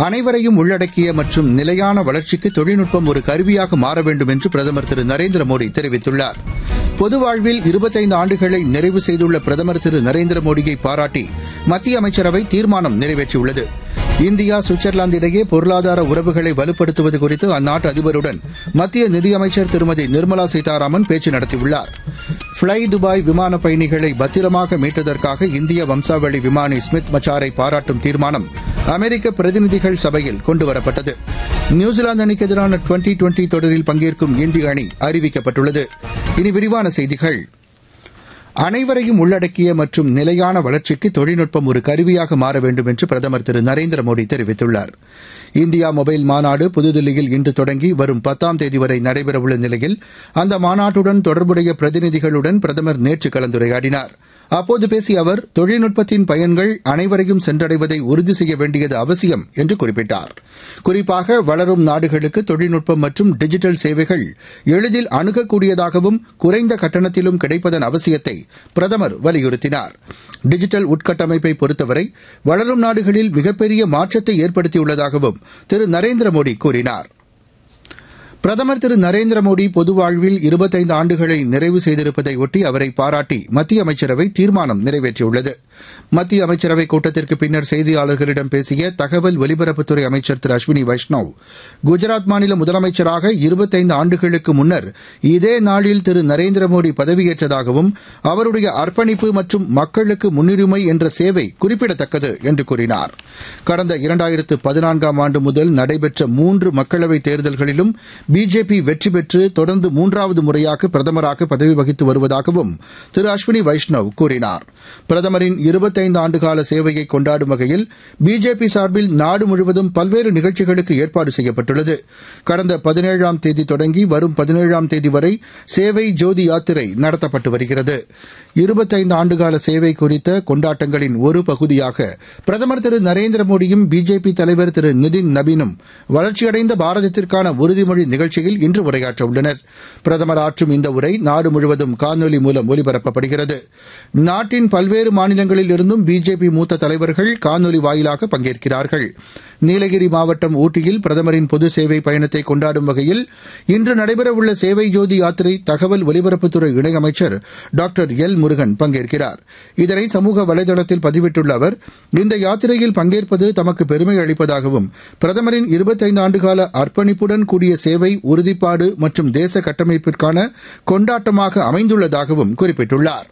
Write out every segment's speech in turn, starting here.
அனைவரையும் உள்ளடக்கிய மற்றும் நிலையான வளர்ச்சிக்கு தொழில்நுட்பம் ஒரு கருவியாக மாற வேண்டும் என்று பிரதமர் திரு நரேந்திர மோடி தெரிவித்துள்ளார் பொது வாழ்வில் இருபத்தைந்து ஆண்டுகளை நிறைவு செய்துள்ள பிரதமர் திரு நரேந்திர மோடியை பாராட்டி மத்திய அமைச்சரவை தீர்மானம் நிறைவேற்றியுள்ளது இந்தியா சுவிட்சர்லாந்து இடையே பொருளாதார உறவுகளை வலுப்படுத்துவது குறித்து அந்நாட்டு அதிபருடன் மத்திய நிதியமைச்சர் திருமதி நிர்மலா சீதாராமன் பேச்சு நடத்தியுள்ளார் ஃப்ளை துபாய் விமான பயணிகளை பத்திரமாக மீட்டதற்காக இந்திய வம்சாவளி விமானி ஸ்மித் மச்சாரை பாராட்டும் தீர்மானம் அமெரிக்க பிரதிநிதிகள் சபையில் கொண்டுவரப்பட்டது நியூசிலாந்து அணிக்கு எதிரான டுவெண்டி டுவெண்டி தொடரில் பங்கேற்கும் இந்திய அணி அறிவிக்கப்பட்டுள்ளது இனி விரிவான செய்திகள் அனைவரையும் உள்ளடக்கிய மற்றும் நிலையான வளர்ச்சிக்கு தொழில்நுட்பம் ஒரு கருவியாக மாற வேண்டும் என்று பிரதமர் திரு நரேந்திர மோடி தெரிவித்துள்ளார் இந்தியா மொபைல் மாநாடு புதுதில்லியில் இன்று தொடங்கி வரும் பத்தாம் தேதி வரை நடைபெறவுள்ள நிலையில் அந்த மாநாட்டுடன் தொடர்புடைய பிரதிநிதிகளுடன் பிரதமர் நேற்று கலந்துரையாடினார் அப்போது பேசிய அவர் தொழில்நுட்பத்தின் பயன்கள் அனைவரையும் சென்றடைவதை உறுதி செய்ய வேண்டியது அவசியம் என்று குறிப்பிட்டார் குறிப்பாக வளரும் நாடுகளுக்கு தொழில்நுட்பம் மற்றும் டிஜிட்டல் சேவைகள் எளிதில் அணுகக்கூடியதாகவும் குறைந்த கட்டணத்திலும் கிடைப்பதன் அவசியத்தை பிரதமர் வலியுறுத்தினார் டிஜிட்டல் உட்கட்டமைப்பை பொறுத்தவரை வளரும் நாடுகளில் மிகப்பெரிய மாற்றத்தை ஏற்படுத்தியுள்ளதாகவும் திரு நரேந்திர மோடி கூறினார் பிரதமர் திரு நரேந்திர மோடி பொது வாழ்வில் இருபத்தைந்து ஆண்டுகளை நிறைவு செய்திருப்பதை ஒட்டி அவரை பாராட்டி மத்திய அமைச்சரவை தீர்மானம் நிறைவேற்றியுள்ளது மத்திய அமைச்சரவை கூட்டத்திற்கு பின்னர் செய்தியாளர்களிடம் பேசிய தகவல் ஒலிபரப்புத்துறை அமைச்சர் திரு அஸ்வினி வைஷ்ணவ் குஜராத் மாநில முதலமைச்சராக இருபத்தைந்து ஆண்டுகளுக்கு முன்னர் இதே நாளில் திரு நரேந்திர மோடி பதவியேற்றதாகவும் அவருடைய அர்ப்பணிப்பு மற்றும் மக்களுக்கு முன்னுரிமை என்ற சேவை குறிப்பிடத்தக்கது என்று கூறினார் கடந்த இரண்டாயிரத்து பதினான்காம் ஆண்டு முதல் நடைபெற்ற மூன்று மக்களவைத் தேர்தல்களிலும் பிஜேபி வெற்றி பெற்று தொடர்ந்து மூன்றாவது முறையாக பிரதமராக பதவி வகித்து வருவதாகவும் திரு அஸ்வினி வைஷ்ணவ் கூறினார் பிரதமரின் இருபத்தைந்து ஆண்டுகால சேவையை கொண்டாடும் வகையில் பிஜேபி சார்பில் நாடு முழுவதும் பல்வேறு நிகழ்ச்சிகளுக்கு ஏற்பாடு செய்யப்பட்டுள்ளது கடந்த பதினேழாம் தேதி தொடங்கி வரும் பதினேழாம் தேதி வரை சேவை ஜோதி யாத்திரை நடத்தப்பட்டு வருகிறது இருபத்தைந்து ஆண்டுகால சேவை குறித்த கொண்டாட்டங்களின் ஒரு பகுதியாக பிரதமர் திரு நரேந்திர மோடியும் பிஜேபி தலைவர் திரு நிதின் நபீனும் வளர்ச்சியடைந்த பாரதத்திற்கான உறுதிமொழி நிகழ்ச்சியில் இன்று உரையாற்ற உள்ளனர் பிரதமர் ஆற்றும் இந்த உரை நாடு முழுவதும் காணொலி மூலம் ஒலிபரப்பப்படுகிறது நாட்டின் பல்வேறு மாநிலங்களில் இருந்தும் பிஜேபி மூத்த தலைவர்கள் காணொலி வாயிலாக பங்கேற்கிறார்கள் நீலகிரி மாவட்டம் ஊட்டியில் பிரதமரின் பொது சேவை பயணத்தை கொண்டாடும் வகையில் இன்று நடைபெறவுள்ள சேவை ஜோதி யாத்திரை தகவல் ஒலிபரப்புத்துறை இணையமைச்சர் டாக்டர் எல் முருகன் பங்கேற்கிறார் இதனை சமூக வலைதளத்தில் பதிவிட்டுள்ள அவர் இந்த யாத்திரையில் பங்கேற்பது தமக்கு பெருமை அளிப்பதாகவும் பிரதமரின் இருபத்தைந்து ஆண்டுகால அர்ப்பணிப்புடன் கூடிய சேவை உறுதிப்பாடு மற்றும் தேச கட்டமைப்பிற்கான கொண்டாட்டமாக அமைந்துள்ளதாகவும் குறிப்பிட்டுள்ளார்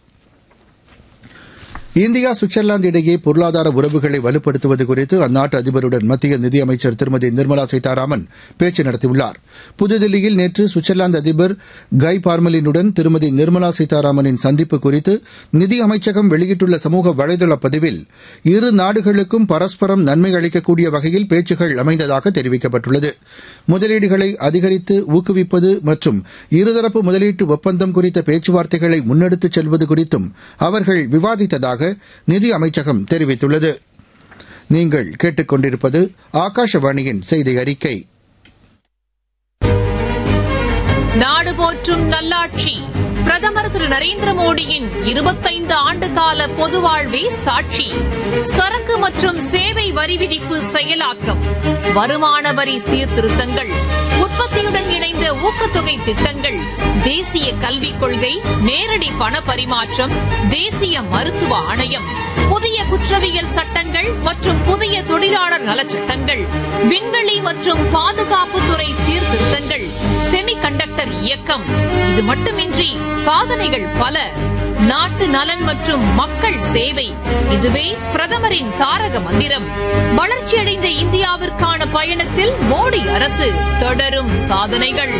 இந்தியா சுவிட்சர்லாந்து இடையே பொருளாதார உறவுகளை வலுப்படுத்துவது குறித்து அந்நாட்டு அதிபருடன் மத்திய நிதியமைச்சர் திருமதி நிர்மலா சீதாராமன் பேச்சு நடத்தியுள்ளார் புதுதில்லியில் நேற்று சுவிட்சர்லாந்து அதிபர் கை பார்மலினுடன் திருமதி நிர்மலா சீதாராமனின் சந்திப்பு குறித்து நிதி அமைச்சகம் வெளியிட்டுள்ள சமூக வலைதள பதிவில் இரு நாடுகளுக்கும் பரஸ்பரம் நன்மை அளிக்கக்கூடிய வகையில் பேச்சுகள் அமைந்ததாக தெரிவிக்கப்பட்டுள்ளது முதலீடுகளை அதிகரித்து ஊக்குவிப்பது மற்றும் இருதரப்பு முதலீட்டு ஒப்பந்தம் குறித்த பேச்சுவார்த்தைகளை முன்னெடுத்துச் செல்வது குறித்தும் அவர்கள் விவாதித்ததாக நிதி அமைச்சகம் தெரிவித்துள்ளது நீங்கள் கேட்டுக்கொண்டிருப்பது ஆகாஷவாணியின் செய்தி அறிக்கை நாடு போற்றும் நல்லாட்சி பிரதமர் திரு நரேந்திர மோடியின் இருபத்தைந்து ஆண்டு கால பொது வாழ்வே சாட்சி சரக்கு மற்றும் சேவை வரி விதிப்பு செயலாக்கம் வருமான வரி சீர்திருத்தங்கள் உற்பத்தியுடன் இணைந்த ஊக்கத்தொகை திட்டங்கள் தேசிய கல்விக் கொள்கை நேரடி பண பரிமாற்றம் தேசிய மருத்துவ ஆணையம் புதிய குற்றவியல் சட்டங்கள் மற்றும் புதிய தொழிலாளர் நலச்சட்டங்கள் விண்வெளி மற்றும் பாதுகாப்புத்துறை சீர்திருத்தங்கள் செமி கண்டக்டர் இயக்கம் இது மட்டுமின்றி சாதனைகள் பல நாட்டு நலன் மற்றும் மக்கள் சேவை இதுவே பிரதமரின் தாரக மந்திரம் வளர்ச்சியடைந்த இந்தியாவிற்கான பயணத்தில் மோடி அரசு தொடரும் சாதனைகள்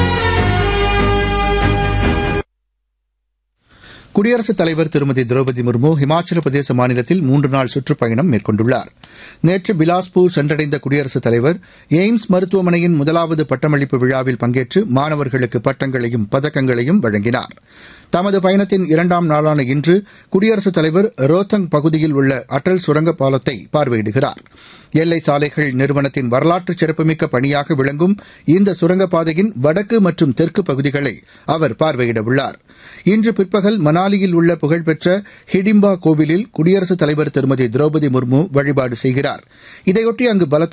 குடியரசுத் தலைவர் திருமதி திரௌபதி முர்மு ஹிமாச்சல பிரதேச மாநிலத்தில் மூன்று நாள் சுற்றுப்பயணம் மேற்கொண்டுள்ளார் நேற்று பிலாஸ்பூர் சென்றடைந்த குடியரசுத் தலைவர் எய்ம்ஸ் மருத்துவமனையின் முதலாவது பட்டமளிப்பு விழாவில் பங்கேற்று மாணவர்களுக்கு பட்டங்களையும் பதக்கங்களையும் வழங்கினார் தமது பயணத்தின் இரண்டாம் நாளான இன்று குடியரசுத் தலைவர் ரோத்தங் பகுதியில் உள்ள அடல் சுரங்க பாலத்தை பார்வையிடுகிறார் எல்லை சாலைகள் நிறுவனத்தின் வரலாற்று சிறப்புமிக்க பணியாக விளங்கும் இந்த சுரங்கப்பாதையின் வடக்கு மற்றும் தெற்கு பகுதிகளை அவர் பார்வையிட உள்ளார் இன்று பிற்பகல் மணாலியில் உள்ள புகழ்பெற்ற ஹிடிம்பா கோவிலில் குடியரசுத் தலைவர் திருமதி திரௌபதி முர்மு வழிபாடு செய்கிறார் இதையொட்டி அங்கு பலத்த